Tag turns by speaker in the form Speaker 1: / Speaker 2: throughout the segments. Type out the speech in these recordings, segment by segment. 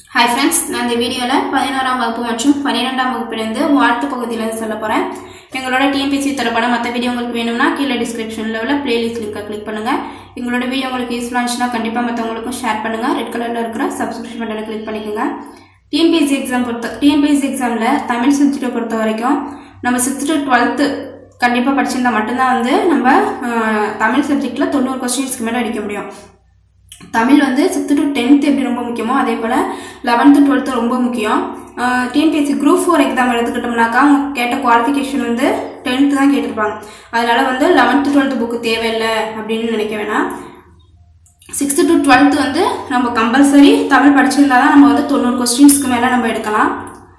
Speaker 1: hi friends நான் இந்த வீடியோவில் பதினோராம் வகுப்பு மற்றும் பன்னிரெண்டாம் வகுப்பிலிருந்து வாழ்த்து பகுதியில் சொல்ல போகிறேன் எங்களோட டிஎன்பிசி தரப்பட மற்ற வீடியோ உங்களுக்கு வேணும்னா கீழே டிஸ்கிரிப்ஷனில் உள்ள பிளேலிஸ்ட் லிங்கை கிளிக் பண்ணுங்கள் எங்களோட வீடியோ உங்களுக்கு யூஸ்ஃபுல்லாக இருந்துச்சுன்னா கண்டிப்பாக மற்றவங்களுக்கும் ஷேர் பண்ணுங்கள் ரெட் கலரில் இருக்கிற சப்ஸ்கிரிப்ஷன் பட்டனை கிளிக் பண்ணிக்கோங்க டிஎன்பிஎஸ்சி எக்ஸாம் பொறுத்த டிஎன்பிஎஸ்சி எக்ஸாமில் தமிழ் சப்ஜெக்டை பொறுத்த வரைக்கும் நம்ம சிக்ஸ்த் டு டுவெல்த்து கண்டிப்பாக படிச்சிருந்தா மட்டும்தான் வந்து நம்ம அஹ், தமிழ் சப்ஜெக்டில் தொண்ணூறு கொஸ்டின்ஸ்க்கு மேலே அடிக்க முடியும் தமிழ் வந்து சிக்ஸ்த்து டு டென்த்து எப்படி ரொம்ப முக்கியமோ அதே போல் லெவன்த்து டுவெல்த்து ரொம்ப முக்கியம் டிஎன்பிஎஸ்சி குரூப் ஃபோர் எக்ஸாம் எடுத்துக்கிட்டோம்னாக்கா அவங்க கேட்ட குவாலிஃபிகேஷன் வந்து டென்த்து தான் கேட்டிருப்பாங்க அதனால வந்து லெவன்த்து டுவெல்த்து புக்கு தேவையில்லை அப்படின்னு நினைக்க வேணாம் சிக்ஸ்த்து டு டுவெல்த்து வந்து நம்ம கம்பல்சரி தமிழ் படிச்சிருந்தா தான் நம்ம வந்து தொண்ணூறு கொஸ்டின்ஸ்க்கு மேலே நம்ம எடுக்கலாம்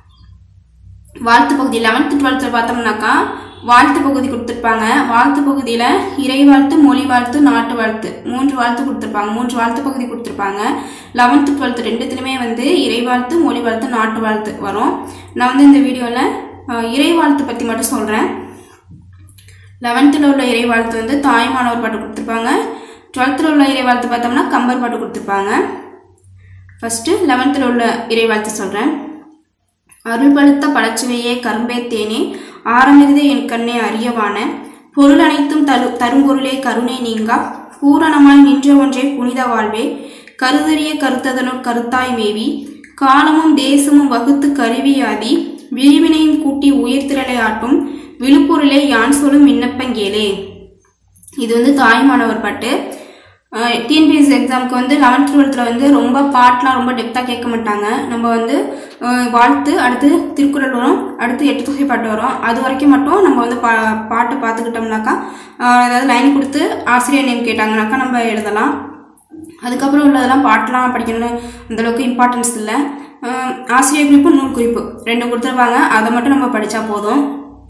Speaker 1: வாழ்த்து பகுதி லெவன்த்து டுவெல்த்தில் பார்த்தோம்னாக்கா வாழ்த்து பகுதி கொடுத்துருப்பாங்க வாழ்த்து பகுதியில் இறை வாழ்த்து மொழி வாழ்த்து நாட்டு வாழ்த்து மூன்று வாழ்த்து கொடுத்துருப்பாங்க மூன்று வாழ்த்து பகுதி கொடுத்துருப்பாங்க லெவன்த்து டுவெல்த்து ரெண்டுத்துலையுமே வந்து இறை வாழ்த்து மொழி வாழ்த்து நாட்டு வாழ்த்து வரும் நான் வந்து இந்த வீடியோவில் இறை வாழ்த்து பற்றி மட்டும் சொல்கிறேன் லெவன்த்தில் உள்ள இறை வாழ்த்து வந்து தாய்மானவர் பாட்டு கொடுத்துருப்பாங்க டுவெல்த்தில் உள்ள இறை வாழ்த்து பார்த்தோம்னா கம்பர் பாட்டு கொடுத்துருப்பாங்க ஃபஸ்ட்டு லெவன்த்தில் உள்ள இறை வாழ்த்து சொல்கிறேன் அருள் பழுத்த பழச்சுவையே கரும்பே தேனே ஆரமிருதே என் கண்ணே அரியவான பொருள் அனைத்தும் தரு தரும்பொருளே கருணை நீங்கா பூரணமாய் நின்ற ஒன்றே புனித வாழ்வே கருதறிய கருத்ததனுள் கருத்தாய் மேவி காலமும் தேசமும் வகுத்து கருவியாதி விரிவினையும் கூட்டி உயிர்த்திரளை ஆட்டும் விழுப்பொருளே யான் சொல்லும் விண்ணப்பங்கேளே இது வந்து தாய்மானவர் பாட்டு டிஎன்பிஎஸ்சி எக்ஸாமுக்கு வந்து லெவன்த் டுவெல்த்தில் வந்து ரொம்ப பாட்டெலாம் ரொம்ப டெப்த்தாக கேட்க மாட்டாங்க நம்ம வந்து அஹ், வாழ்த்து அடுத்து திருக்குறள் வரும் அடுத்து எட்டு தொகை பாட்டு வரும் அது வரைக்கும் மட்டும் நம்ம வந்து பா பாட்டு பார்த்துக்கிட்டோம்னாக்கா அஹ், அதாவது லைன் கொடுத்து ஆசிரியர் நேம் கேட்டாங்கனாக்கா நம்ம எழுதலாம் அதுக்கப்புறம் உள்ளதெல்லாம் பாட்டெலாம் படிக்கணும்னு அந்தளவுக்கு இம்பார்ட்டன்ஸ் இல்லை அஹ், ஆசிரியர் குறிப்பு நூல் குறிப்பு ரெண்டு கொடுத்துருப்பாங்க அதை மட்டும் நம்ம படித்தா போதும்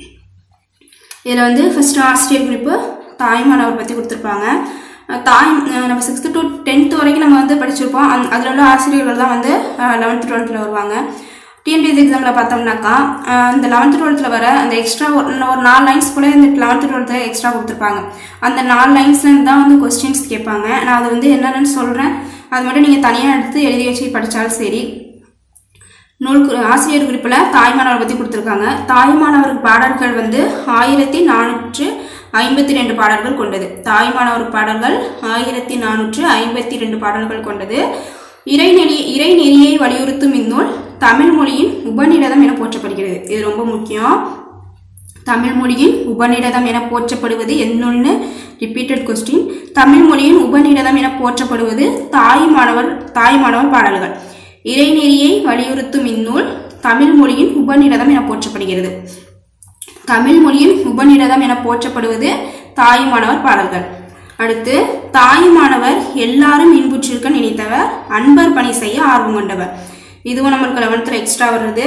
Speaker 1: இதில் வந்து ஃபஸ்ட்டு ஆசிரியர் குறிப்பு தாய்மானவர் பற்றி கொடுத்துருப்பாங்க அஹ் தாய் அஹ் நம்ம சிக்ஸ்த்து டு டென்த்து வரைக்கும் நம்ம வந்து படிச்சிருப்போம் அந் அதில் உள்ள ஆசிரியர்கள் தான் வந்து லெவன்த்து டுவெல்த்தில் வருவாங்க டிஎன்பிஎஸ்சி எக்ஸாமில் பார்த்தோம்னாக்கா அஹ் இந்த லெவன்த்து டுவெல்த்தில் வர அந்த எக்ஸ்ட்ரா ஒரு ஒரு நாலு லைன்ஸ் கூட இந்த லெவன்த்து டுவெல்த்தில் எக்ஸ்ட்ரா கொடுத்துருப்பாங்க அந்த நாலு லைன்ஸ்லேருந்து தான் வந்து கொஸ்டின்ஸ் கேட்பாங்க நான் அது வந்து என்னென்னு சொல்கிறேன் அது மட்டும் நீங்கள் தனியாக எடுத்து எழுதி வச்சு படித்தாலும் சரி நூல் குறி- ஆசிரியர் குறிப்பில் தாய்மானவர் பற்றி கொடுத்துருக்காங்க தாய்மானவர் பாடல்கள் வந்து ஆயிரத்தி நானூற்று ஐம்பத்தி ரெண்டு பாடல்கள் கொண்டது தாய்மானவர் பாடல்கள் ஆயிரத்தி நானூற்று ஐம்பத்தி ரெண்டு பாடல்கள் கொண்டது இறைநெறி இறைநெறியை வலியுறுத்தும் இந்நூல் தமிழ் மொழியின் உபநிடதம் என போற்றப்படுகிறது இது ரொம்ப முக்கியம் தமிழ் மொழியின் உபநிடதம் என போற்றப்படுவது என்னொன்னு ரிப்பீட்டட் கொஸ்டின் தமிழ் மொழியின் உபநிடதம் என போற்றப்படுவது தாய்மானவர் தாய்மானவர் பாடல்கள் இறைநெறியை வலியுறுத்தும் இந்நூல் தமிழ் மொழியின் உபநிடதம் என போற்றப்படுகிறது தமிழ் மொழியின் உபநிடதம் என போற்றப்படுவது தாய்மானவர் பாடல்கள் அடுத்து தாய்மானவர் எல்லாரும் இன்புற்றிருக்க நினைத்தவர் அன்பர் பணி செய்ய ஆர்வம் கொண்டவர் இதுவும் நம்மளுக்கு லெவன்த்தில் எக்ஸ்ட்ரா வருது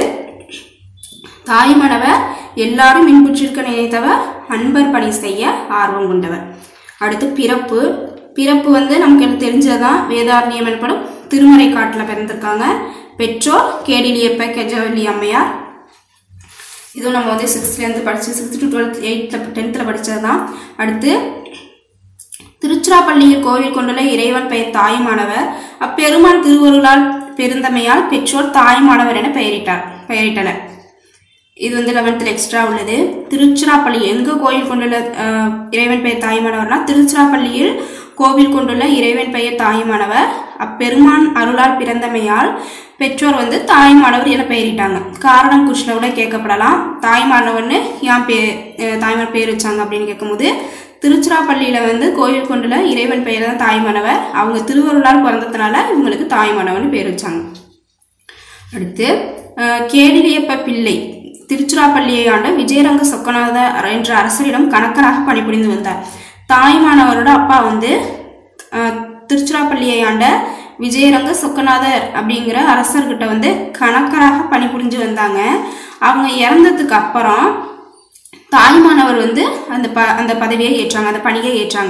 Speaker 1: தாய்மணவர் எல்லாரும் இன்புற்றிருக்க நினைத்தவர் அன்பர் பணி செய்ய ஆர்வம் கொண்டவர் அடுத்து பிறப்பு பிறப்பு வந்து நமக்கு எனக்கு தெரிஞ்சதுதான் வேதாரண்யம் எனப்படும் திருமறை காட்டில் பிறந்திருக்காங்க பெற்றோர் கேடிலியப்ப கெஜவல்லி அம்மையார் இதுவும் நம்ம வந்து சிக்ஸ்த்லேருந்து படித்து சிக்ஸ்த் டு டுவெல்த் எயித்தில் டென்த்தில் படித்தது தான் அடுத்து திருச்சிராப்பள்ளியில் கோவில் கொண்டுள்ள இறைவன் பெயர் தாயுமானவர் அப்பெருமான் திருவருளால் பெருந்தமையால் பெற்றோர் தாயுமானவர் என பெயரிட்டார் பெயரிட்டனர் இது வந்து லெவன்த்தில் எக்ஸ்ட்ரா உள்ளது திருச்சிராப்பள்ளி எங்கே கோயில் கொண்டுள்ள அஹ், இறைவன் பெயர் தாயுமானவர்னா திருச்சிராப்பள்ளியில் கோவில் கொண்டுள்ள இறைவன் பெயர் தாயுமானவர் அப்பெருமான் அருளால் பிறந்தமையால் பெற்றோர் வந்து தாய்மானவர் என பெயரிட்டாங்க காரணம் குஷ்ல கூட கேட்கப்படலாம் தாய்மானவர்னு ஏன் பே அஹ், தாய்மார் பேர் வச்சாங்க அப்படின்னு கேட்கும்போது திருச்சிராப்பள்ளியில் வந்து கோயில் கொண்டுள்ள இறைவன் பெயர் தான் தாய்மானவர் அவங்க திருவருளால் பிறந்ததுனால இவங்களுக்கு தாய்மானவர்னு பேர் வச்சாங்க அடுத்து அஹ், கேடிலியப்ப பிள்ளை திருச்சிராப்பள்ளியை ஆண்ட விஜயரங்க சொக்கநாதர் என்ற அரசரிடம் கணக்கராக பணிபுரிந்து வந்தார் தாய்மானவரோட அப்பா வந்து அஹ், திருச்சிராப்பள்ளியை ஆண்ட விஜயரங்க சொக்கநாதர் அப்படிங்கிற அரசர்கிட்ட வந்து கணக்கராக பணிபுரிஞ்சு வந்தாங்க அவங்க இறந்ததுக்கு அப்புறம் தாய்மானவர் வந்து அந்த ப அந்த பதவியை ஏற்றாங்க அந்த பணியை ஏற்றாங்க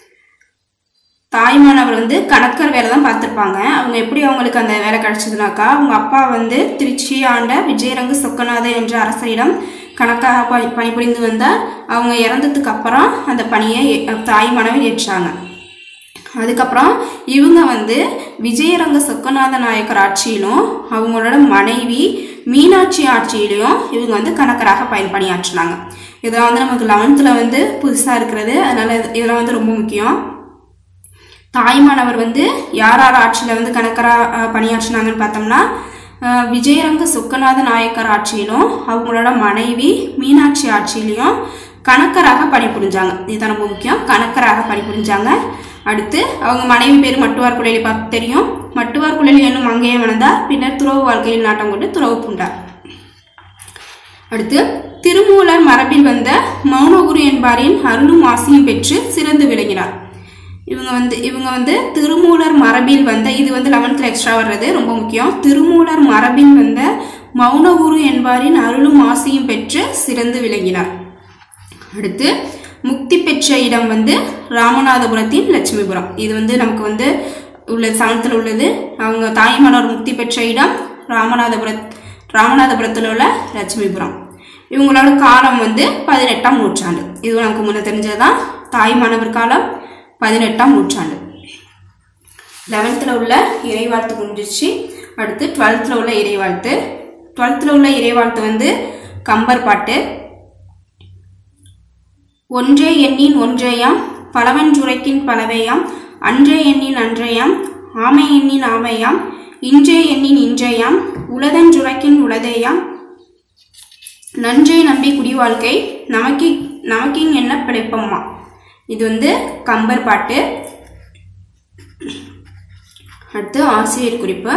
Speaker 1: தாய்மானவர் வந்து கணக்கர் வேலை தான் பார்த்துருப்பாங்க அவங்க எப்படி அவங்களுக்கு அந்த வேலை கிடைச்சதுனாக்கா அவங்க அப்பா வந்து திருச்சி ஆண்ட விஜயரங்கு சொக்கநாதர் என்ற அரசரிடம் கணக்காக பணி பணிபுரிந்து வந்தால் அவங்க இறந்ததுக்கு அப்புறம் அந்த பணியை ஏ- தாய்மானவர் ஏற்றாங்க அதுக்கப்புறம் இவங்க வந்து விஜயரங்க சொக்கநாத நாயக்கர் ஆட்சியிலும் அவங்களோட மனைவி மீனாட்சி ஆட்சியிலையும் இவங்க வந்து கணக்கராக பயன் பணியாற்றினாங்க இதெல்லாம் வந்து நமக்கு லெவன்த்தில் வந்து புதுசாக இருக்கிறது அதனால இது- இதெல்லாம் வந்து ரொம்ப முக்கியம் தாய்மானவர் வந்து யார் யார் ஆட்சியில் வந்து கணக்கராக பணியாற்றினாங்கன்னு பார்த்தோம்னா அஹ், விஜயரங்க சொக்கநாத நாயக்கர் ஆட்சியிலும் அவங்களோட மனைவி மீனாட்சி ஆட்சியிலையும் கணக்கராக பணிபுரிஞ்சாங்க இதுதான் ரொம்ப முக்கியம் கணக்கராக பணிபுரிஞ்சாங்க அடுத்து அவங்க மனைவி பேர் மட்டுவார் குழலி பார்த்து தெரியும் மட்டுவார் குழலி என்னும் மங்கையை வளர்ந்தார் பின்னர் துறவு வாழ்க்கையில் நாட்டம் கொண்டு துறவு பூண்டார் அடுத்து திருமூலர் மரபில் வந்த மௌனகுரு என்பாரின் அருளும் ஆசியும் பெற்று சிறந்து விளங்கினார் இவங்க வந்து இவங்க வந்து திருமூலர் மரபில் வந்த இது வந்து லெவன்த்தில் எக்ஸ்ட்ரா வர்றது ரொம்ப முக்கியம் திருமூலர் மரபில் வந்த மௌனகுரு என்பாரின் அருளும் ஆசியும் பெற்று சிறந்து விளங்கினார் அடுத்து முக்தி பெற்ற இடம் வந்து ராமநாதபுரத்தின் லட்சுமிபுரம் இது வந்து நமக்கு வந்து உள்ள செவன்த்தில் உள்ளது அவங்க தாய்மானவர் முக்தி பெற்ற இடம் ராமநாதபுர ராமநாதபுரத்தில் உள்ள லட்சுமிபுரம் இவங்களோட காலம் வந்து பதினெட்டாம் நூற்றாண்டு இது நமக்கு முன்ன தெரிஞ்சதுதான் தாய்மானவர் காலம் பதினெட்டாம் நூற்றாண்டு லெவன்த்தில் உள்ள இறைவாழ்த்து முடிஞ்சிச்சு அடுத்து டுவெல்த்தில் உள்ள இறைவாழ்த்து டுவெல்த்தில் உள்ள இறைவாழ்த்து வந்து கம்பர் பாட்டு ஒன்றே எண்ணின் ஒன்றேயாம் பலவன்றுரைக்கின் பலவையாம் அன்றே எண்ணின் அன்றையாம் ஆமை எண்ணின் ஆமையாம் இன்றே எண்ணின் இன்றையாம் உளதன்றுரைக்கின் உளதேயாம் நன்றே நம்பி குடி வாழ்க்கை நமக்கி நமக்கிங் என்ன பிழைப்பம்மா இது வந்து கம்பர் பாட்டு அடுத்து ஆசிரியர் குறிப்பு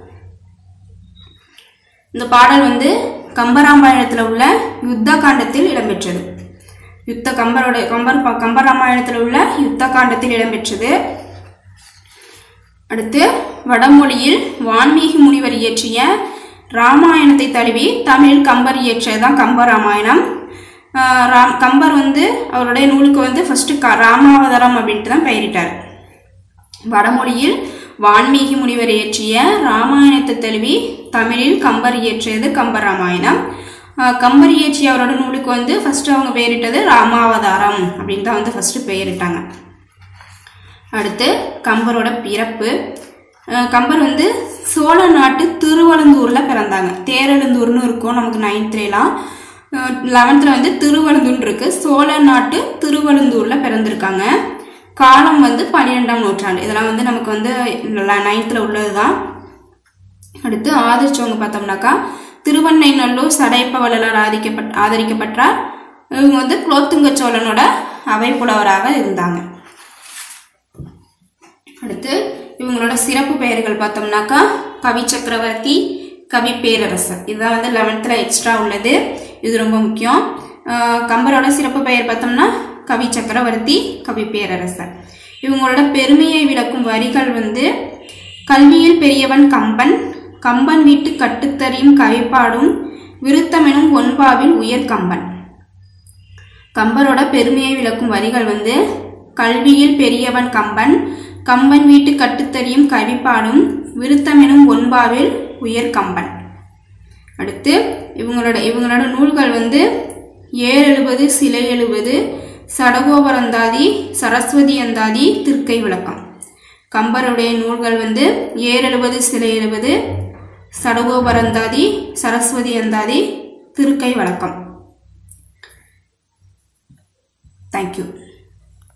Speaker 1: இந்த பாடல் வந்து கம்பராமாயணத்தில் உள்ள யுத்த காண்டத்தில் இடம்பெற்றது யுத்த கம்பரோட கம்பர் ப- கம்பராமாயணத்தில் உள்ள யுத்த காண்டத்தில் இடம்பெற்றது அடுத்து வடமொழியில் வான்மீகி முனிவர் இயற்றிய ராமாயணத்தை தழுவி தமிழில் கம்பர் இயற்றியதுதான் கம்பராமாயணம் ஆஹ் ராம் கம்பர் வந்து அவருடைய நூலுக்கு வந்து ஃபர்ஸ்ட் க ராமாவதாரம் அப்படின்ட்டு தான் பெயரிட்டார் வடமொழியில் வான்மீகி முனிவர் இயற்றிய ராமாயணத்தை தழுவி தமிழில் கம்பர் இயற்றியது கம்பராமாயணம் ஆஹ் கம்பர் இயற்றிய அவரோட நூலுக்கு வந்து ஃபர்ஸ்ட் அவங்க பெயரிட்டது ராமாவதாரம் அப்படின்னு தான் வந்து ஃபர்ஸ்ட் பெயரிட்டாங்க அடுத்து கம்பரோட பிறப்பு அஹ் கம்பர் வந்து சோழ நாட்டு திருவலந்தூரில் பிறந்தாங்க தேரெழுந்தூர்னு இருக்கும் நமக்கு நைன்த்லாம் லெவன்த்தில் வந்து திருவலந்தூர்னு இருக்கு சோழ நாட்டு திருவலந்தூரில் பிறந்திருக்காங்க காலம் வந்து பன்னிரெண்டாம் நூற்றாண்டு இதெல்லாம் வந்து நமக்கு வந்து நைன்த்தில் உள்ளது தான் அடுத்து ஆதரிச்சவங்க பார்த்தோம்னாக்கா திருவண்ணைநல்லூர் சடையப்ப வள்ளலார் ஆதிக்கப்பட் ஆதரிக்கப்பட்டார் இவங்க வந்து குலோத்துங்க சோழனோட அவை புலவராக இருந்தாங்க அடுத்து இவங்களோட சிறப்பு பெயர்கள் பார்த்தோம்னாக்கா கவி சக்கரவர்த்தி கவி பேரரசர் இதுதான் வந்து லெவன்த்தில் எக்ஸ்ட்ரா உள்ளது இது ரொம்ப முக்கியம் ஆஹ் கம்பரோட சிறப்பு பெயர் பார்த்தோம்னா கவி சக்கரவர்த்தி கவி பேரரசர் இவங்களோட பெருமையை விளக்கும் வரிகள் வந்து கல்வியில் பெரியவன் கம்பன் கம்பன் வீட்டு கட்டுத்தறியும் கவிப்பாடும் விருத்தமெனும் ஒன்பாவில் உயர் கம்பன் கம்பரோட பெருமையை விளக்கும் வரிகள் வந்து கல்வியில் பெரியவன் கம்பன் கம்பன் வீட்டு கட்டுத்தறியும் கவிப்பாடும் விருத்தமெனும் ஒன்பாவில் உயர் கம்பன் அடுத்து இவங்களோட இவங்களோட நூல்கள் வந்து ஏழு எழுபது சிலை எழுபது சடகோபரந்தாதி சரஸ்வதி அந்தாதி திருக்கை விளக்கம் கம்பருடைய நூல்கள் வந்து ஏழு எழுபது சிலை எழுபது சடகோபரந்தாதி சரஸ்வதி அந்தாதி திருக்கை வழக்கம் தேங்க்யூ